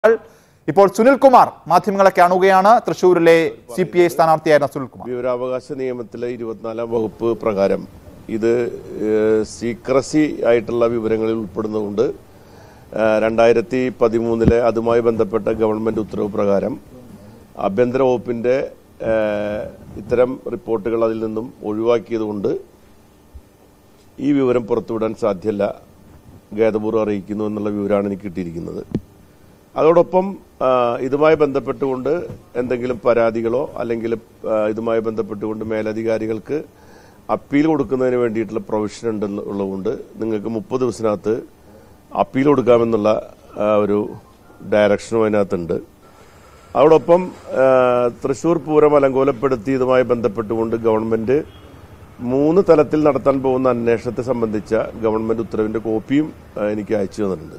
ഇപ്പോൾ സുനിൽകുമാർ മാധ്യമങ്ങളെ കാണുകയാണ് തൃശൂരിലെ സി പി ഐ സ്ഥാനാർത്ഥിയായിരുന്ന സുനിൽകുമാർ വിവരാവകാശ നിയമത്തിലെ ഇരുപത്തിനാലാം വകുപ്പ് പ്രകാരം ഇത് ഏഹ്, സീക്രസി ആയിട്ടുള്ള വിവരങ്ങളിൽ ഉൾപ്പെടുന്നതുകൊണ്ട് ഏഹ്, രണ്ടായിരത്തി പതിമൂന്നിലെ അതുമായി ബന്ധപ്പെട്ട ഗവൺമെന്റ് ഉത്തരവ് പ്രകാരം ആഭ്യന്തര വകുപ്പിന്റെ ഏഹ്, ഇത്തരം റിപ്പോർട്ടുകൾ അതിൽ നിന്നും ഒഴിവാക്കിയതുകൊണ്ട് ഈ വിവരം പുറത്തുവിടാൻ സാധ്യമല്ല ഖേദപൂർവ്വം അറിയിക്കുന്നു എന്നുള്ള വിവരമാണ് എനിക്ക് കിട്ടിയിരിക്കുന്നത് അതോടൊപ്പം ആ, ഇതുമായി ബന്ധപ്പെട്ടുകൊണ്ട് എന്തെങ്കിലും പരാതികളോ അല്ലെങ്കിൽ ആ, ഇതുമായി ബന്ധപ്പെട്ടുകൊണ്ട് മേലധികാരികൾക്ക് അപ്പീൽ കൊടുക്കുന്നതിന് വേണ്ടിയിട്ടുള്ള പ്രൊവിഷൻ ഉണ്ടെന്നുള്ളതുകൊണ്ട് നിങ്ങൾക്ക് മുപ്പത് ദിവസത്തിനകത്ത് അപ്പീൽ കൊടുക്കാമെന്നുള്ള ആ, ഒരു ഡയറക്ഷനും അതിനകത്തുണ്ട് അതോടൊപ്പം ആ, തൃശൂർ പൂരം അലങ്കോലപ്പെടുത്തിയതുമായി ബന്ധപ്പെട്ടുകൊണ്ട് ഗവൺമെന്റ് മൂന്ന് തലത്തിൽ നടത്താൻ പോകുന്ന അന്വേഷണത്തെ സംബന്ധിച്ച ഗവൺമെന്റ് ഉത്തരവിന്റെ കോപ്പിയും ആ, എനിക്ക് അയച്ചു തന്നിട്ടുണ്ട്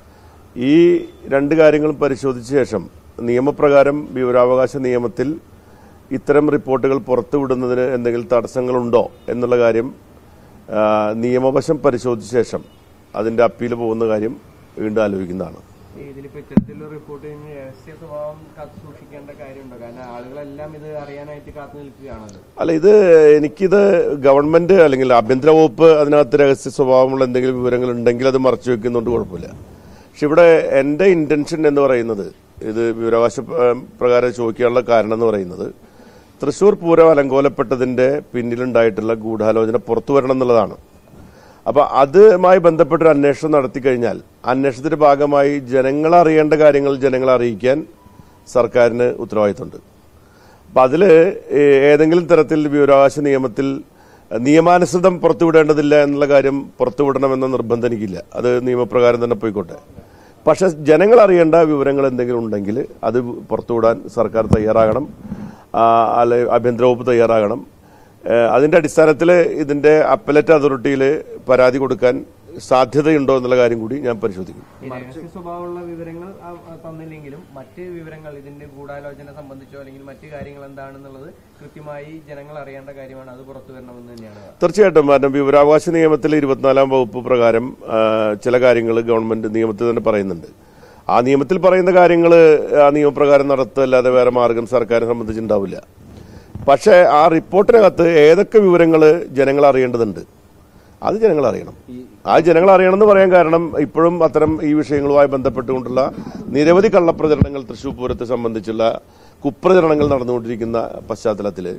ഈ രണ്ട് കാര്യങ്ങളും പരിശോധിച്ച ശേഷം നിയമപ്രകാരം വിവരാവകാശ നിയമത്തിൽ ഇത്തരം റിപ്പോർട്ടുകൾ പുറത്തുവിടുന്നതിന് എന്തെങ്കിലും തടസ്സങ്ങളുണ്ടോ എന്നുള്ള കാര്യം ആ, നിയമവശം പരിശോധിച്ച ശേഷം അതിന്റെ അപ്പീൽ പോകുന്ന കാര്യം വീണ്ടും ആലോചിക്കുന്നതാണ് ഇതിലിപ്പോ ഇത്തരത്തിലുള്ള റിപ്പോർട്ടിന് രഹസ്യ സ്വഭാവം കാത്തു സൂക്ഷിക്കേണ്ട കാര്യമുണ്ടോ കാരണം ആളുകളെല്ലാം ഇത് അറിയാനായിട്ട് കാത്തു നിൽക്കുകയാണല്ലോ അല്ല ഇത് എനിക്കിത് ഗവൺമെന്റ് അല്ലെങ്കിൽ ആഭ്യന്തര വകുപ്പ് അതിനകത്ത് രഹസ്യ സ്വഭാവമുള്ള എന്തെങ്കിലും വിവരങ്ങൾ ഉണ്ടെങ്കിൽ അത് മറച്ചു വെക്കുന്നുണ്ട് കുഴപ്പമില്ല പക്ഷെ ഇവിടെ എന്റെ ഇന്റൻഷൻ എന്ന് പറയുന്നത് ഇത് വിവരാവകാശ ഏഹ്, പ്രകാരം ചോദിക്കാനുള്ള കാരണം എന്ന് പറയുന്നത് തൃശൂർ പൂരം അലങ്കോലപ്പെട്ടതിന്റെ പിന്നിലുണ്ടായിട്ടുള്ള ഗൂഢാലോചന പുറത്തു വരണം എന്നുള്ളതാണ് അപ്പൊ അതുമായി ബന്ധപ്പെട്ടൊരു അന്വേഷണം നടത്തി കഴിഞ്ഞാൽ അന്വേഷണത്തിന്റെ ഭാഗമായി ജനങ്ങൾ അറിയേണ്ട കാര്യങ്ങൾ ജനങ്ങളെ അറിയിക്കാൻ സർക്കാരിന് ഉത്തരവാദിത്തമുണ്ട് അപ്പൊ അതില് ഏ- ഏതെങ്കിലും തരത്തിൽ വിവരാവകാശ നിയമത്തിൽ നിയമാനുസൃതം പുറത്തുവിടേണ്ടതില്ല എന്നുള്ള കാര്യം പുറത്തുവിടണമെന്ന നിർബന്ധം എനിക്കില്ല അത് നിയമപ്രകാരം തന്നെ പോയിക്കോട്ടെ പക്ഷെ ജനങ്ങൾ അറിയേണ്ട വിവരങ്ങൾ എന്തെങ്കിലും ഉണ്ടെങ്കിൽ അത് പുറത്തുവിടാൻ സർക്കാർ തയ്യാറാകണം ആ, അല്ലെ ആഭ്യന്തര വകുപ്പ് തയ്യാറാകണം ഏ, അതിന്റെ അടിസ്ഥാനത്തിൽ ഇതിന്റെ അപ്പലറ്റ് അതോറിറ്റിയിൽ പരാതി കൊടുക്കാൻ സാധ്യതയുണ്ടോ എന്നുള്ള കാര്യം കൂടി ഞാൻ പരിശോധിക്കും ഈ രഹസ്യ സ്വഭാവമുള്ള വിവരങ്ങൾ ആ, ആ, തന്നില്ലെങ്കിലും മറ്റ് വിവരങ്ങൾ ഇതിന്റെ ഗൂഢാലോചന സംബന്ധിച്ചോ അല്ലെങ്കിൽ മറ്റ് കാര്യങ്ങൾ എന്താണെന്നുള്ളത് കൃത്യമായി ജനങ്ങൾ അറിയേണ്ട കാര്യമാണ് അത് പുറത്തു വരണമെന്ന് തന്നെയാണ് തീർച്ചയായിട്ടും കാരണം വിവരാവകാശ നിയമത്തിൽ ഇരുപത്തിനാലാം വകുപ്പ് പ്രകാരം ആ, ചില കാര്യങ്ങൾ ഗവൺമെന്റ് നിയമത്തിൽ തന്നെ പറയുന്നുണ്ട് ആ നിയമത്തിൽ പറയുന്ന കാര്യങ്ങൾ ആ നിയമപ്രകാരം നടത്തല്ലാതെ വേറെ മാർഗം സർക്കാരിനെ സംബന്ധിച്ചുണ്ടാവില്ല പക്ഷേ ആ റിപ്പോർട്ടിനകത്ത് ഏതൊക്കെ വിവരങ്ങൾ ജനങ്ങൾ അറിയേണ്ടതുണ്ട് അത് ജനങ്ങൾ അറിയണം ആ ജനങ്ങൾ അറിയണം എന്ന് പറയാൻ കാരണം ഇപ്പോഴും അത്തരം ഈ വിഷയങ്ങളുമായി ബന്ധപ്പെട്ടുകൊണ്ടുള്ള നിരവധി കള്ളപ്രചരണങ്ങൾ തൃശൂർ പൂരത്തെ സംബന്ധിച്ചുള്ള കുപ്രചരണങ്ങൾ നടന്നുകൊണ്ടിരിക്കുന്ന പശ്ചാത്തലത്തിൽ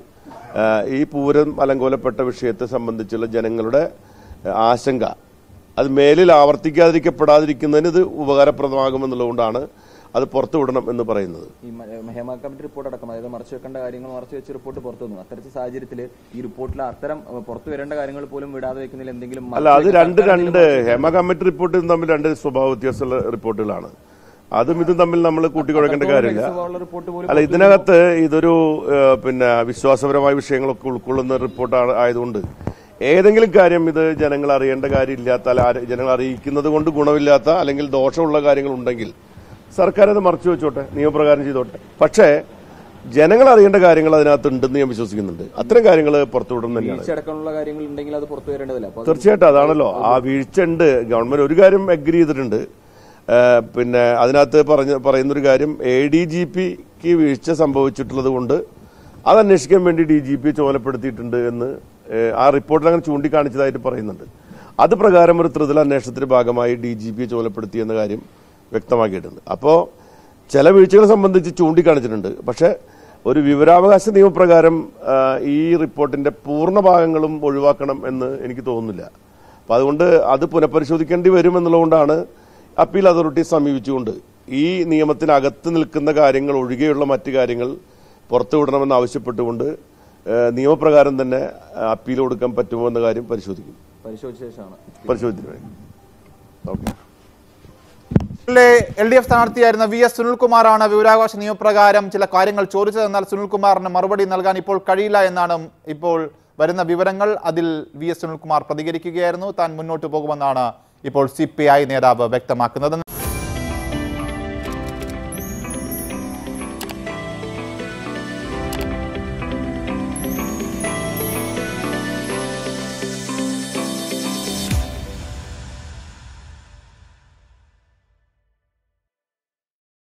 ഈ പൂരം അലങ്കോലപ്പെട്ട വിഷയത്തെ സംബന്ധിച്ചുള്ള ജനങ്ങളുടെ ആ, ആശങ്ക അത് മേലിൽ ആവർത്തിക്കാതിരിക്കപ്പെടാതിരിക്കുന്നതിന് ഇത് ഉപകാരപ്രദമാകുമെന്നുള്ളതുകൊണ്ടാണ് അത് പുറത്തുവിടണം എന്ന് പറയുന്നത് ഈ മ- ഹേമ കമ്മിറ്റി റിപ്പോർട്ട് അടക്കം അതായത് മറച്ചു വെക്കേണ്ട കാര്യങ്ങൾ മറച്ചു വെച്ച് റിപ്പോർട്ട് പുറത്തു വന്നു അത്തരത്തിൽ സാഹചര്യത്തിൽ ഈ റിപ്പോർട്ടിൽ അത്തരം അഹ്, പുറത്തു വരേണ്ട കാര്യങ്ങൾ പോലും വിടാതെ വെക്കുന്നതിൽ എന്തെങ്കിലും അല്ല അത് രണ്ട് രണ്ട് ഹേമ കമ്മിറ്റി റിപ്പോർട്ടും തമ്മിൽ രണ്ട് സ്വഭാവ വ്യത്യാസമുള്ള റിപ്പോർട്ടുകളാണ് അതും ഇതും തമ്മിൽ നമ്മൾ കൂട്ടിക്കുഴക്കേണ്ട കാര്യമില്ല റിപ്പോർട്ട് പോലും അല്ല ഇതിനകത്ത് ഇതൊരു ഏഹ്, പിന്നെ വിശ്വാസപരമായ വിഷയങ്ങളൊക്കെ ഉൾക്കൊള്ളുന്ന റിപ്പോർട്ടാണ് ആയതുകൊണ്ട് ഏതെങ്കിലും കാര്യം ഇത് ജനങ്ങൾ അറിയേണ്ട കാര്യമില്ലാത്ത അല്ല ആരെ- ജനങ്ങൾ അറിയിക്കുന്നത് കൊണ്ട് ഗുണമില്ലാത്ത അല്ലെങ്കിൽ ദോഷമുള്ള കാര്യങ്ങൾ ഉണ്ടെങ്കിൽ സർക്കാർ അത് മറച്ചു വെച്ചോട്ടെ നിയമപ്രകാരം ചെയ്തോട്ടെ പക്ഷേ ജനങ്ങൾ അറിയേണ്ട കാര്യങ്ങൾ അതിനകത്ത് ഉണ്ടെന്ന് ഞാൻ വിശ്വസിക്കുന്നുണ്ട് അത്തരം കാര്യങ്ങൾ പുറത്തുവിടും തന്നെയാണ് അടക്കമുള്ള കാര്യങ്ങൾ ഉണ്ടെങ്കിൽ അത് പുറത്തു വരേണ്ടതില്ല അപ്പൊ അത് തീർച്ചയായിട്ടും അതാണല്ലോ ആ വീഴ്ച ഉണ്ട് ഗവൺമെന്റ് ഒരു കാര്യം അഗ്രി ചെയ്തിട്ടുണ്ട് ഏഹ് പിന്നെ അതിനകത്ത് പറഞ്ഞ പറയുന്നൊരു കാര്യം എ ഡി ജി പിക്ക് വീഴ്ച സംഭവിച്ചിട്ടുള്ളത് കൊണ്ട് അത് അന്വേഷിക്കാൻ വേണ്ടി ഡി ജി പി ചുമതലപ്പെടുത്തിയിട്ടുണ്ട് എന്ന് ഏഹ് ആ റിപ്പോർട്ടിൽ അങ്ങനെ ചൂണ്ടിക്കാണിച്ചതായിട്ട് പറയുന്നുണ്ട് അത് പ്രകാരം ഒരു ത്രിതല അന്വേഷണത്തിന്റെ ഭാഗമായി ഡി ജി പിയെ ചുമതലപ്പെടുത്തി എന്ന കാര്യം വ്യക്തമാക്കിയിട്ടുണ്ട് അപ്പോൾ ചില വീഴ്ചകളെ സംബന്ധിച്ച് ചൂണ്ടിക്കാണിച്ചിട്ടുണ്ട് പക്ഷേ ഒരു വിവരാവകാശ നിയമപ്രകാരം ആ, ഈ റിപ്പോർട്ടിന്റെ പൂർണ്ണ ഭാഗങ്ങളും ഒഴിവാക്കണം എന്ന് എനിക്ക് തോന്നുന്നില്ല അപ്പൊ അതുകൊണ്ട് അത് പുനഃപരിശോധിക്കേണ്ടി വരും എന്നുള്ളതുകൊണ്ടാണ് അപ്പീൽ അതോറിറ്റി സമീപിച്ചുകൊണ്ട് ഈ നിയമത്തിനകത്ത് നിൽക്കുന്ന കാര്യങ്ങൾ ഒഴികെയുള്ള മറ്റു കാര്യങ്ങൾ പുറത്തുവിടണമെന്ന് ആവശ്യപ്പെട്ടുകൊണ്ട് ആ, നിയമപ്രകാരം തന്നെ അപ്പീൽ കൊടുക്കാൻ പറ്റുമോ എന്ന കാര്യം പരിശോധിക്കും പരിശോധിച്ച ശേഷമാണ് പരിശോധിച്ചിട്ട് വേണം ഓക്കെ എൽ ഡി എഫ് സ്ഥാനാർത്ഥിയായിരുന്ന വി എസ് സുനിൽകുമാറാണ് വിവരാവകാശ നിയമപ്രകാരം ചില കാര്യങ്ങൾ ചോദിച്ചതെന്നാൽ സുനിൽകുമാറിന് മറുപടി നൽകാൻ ഇപ്പോൾ കഴിയില്ല എന്നാണ് ഇപ്പോൾ വരുന്ന വിവരങ്ങൾ അതിൽ വി എസ് സുനിൽകുമാർ പ്രതികരിക്കുകയായിരുന്നു താൻ മുന്നോട്ട് പോകുമെന്നാണ് ഇപ്പോൾ സി നേതാവ് വ്യക്തമാക്കുന്നത്